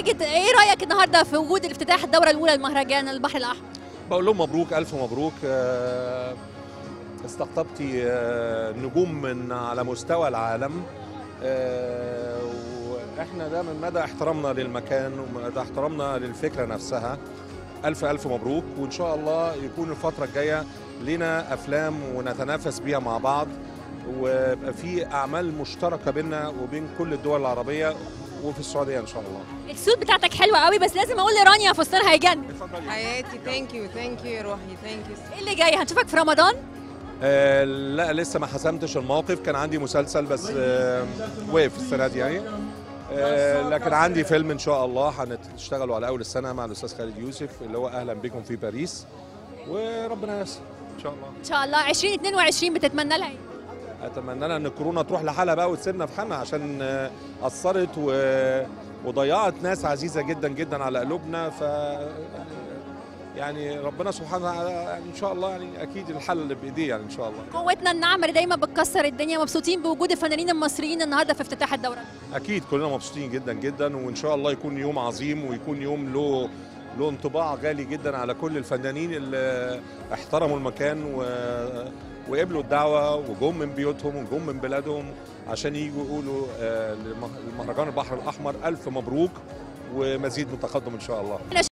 ماجد ايه رايك النهارده في وجود الافتتاح الدوره الاولى لمهرجان البحر الاحمر بقول لهم مبروك الف مبروك آه، استقطبتي آه، نجوم من على مستوى العالم آه، واحنا ده من مدى احترامنا للمكان ومدى احترامنا للفكره نفسها الف الف مبروك وان شاء الله يكون الفتره الجايه لنا افلام ونتنافس بيها مع بعض ويبقى في اعمال مشتركه بيننا وبين كل الدول العربيه وفي السعوديه ان شاء الله السوت بتاعتك حلوه قوي بس لازم اقول لرانيا فستان هيجنن اتفضلي حياتي ثانك يو ثانك يو يا روحي ثانك يو ايه اللي جاي هنشوفك في رمضان آه لا لسه ما حسمتش الموقف كان عندي مسلسل بس آه وقف السنه دي يعني آه لكن عندي فيلم ان شاء الله هنشتغلوا على اول السنه مع الاستاذ خالد يوسف اللي هو اهلا بكم في باريس وربنا ييسر ان شاء الله ان شاء الله 2022 بتتمنى لها ايه اتمنى لها ان الكورونا تروح لحالها بقى وتسيبنا في حالنا عشان آه، اثرت و... وضيعت ناس عزيزه جدا جدا على قلوبنا ف يعني ربنا سبحانه وتعالى يعني ان شاء الله يعني اكيد الحل اللي بايديه يعني ان شاء الله قوتنا الناعمه اللي دايما بتكسر الدنيا مبسوطين بوجود الفنانين المصريين النهارده في افتتاح الدوره اكيد كلنا مبسوطين جدا جدا وان شاء الله يكون يوم عظيم ويكون يوم له له انطباع غالي جدا على كل الفنانين اللي احترموا المكان و... وقبلوا الدعوه وجم من بيوتهم وجم من بلادهم عشان يجوا يقولوا آه، لمه- لمهرجان البحر الاحمر الف مبروك ومزيد من التقدم ان شاء الله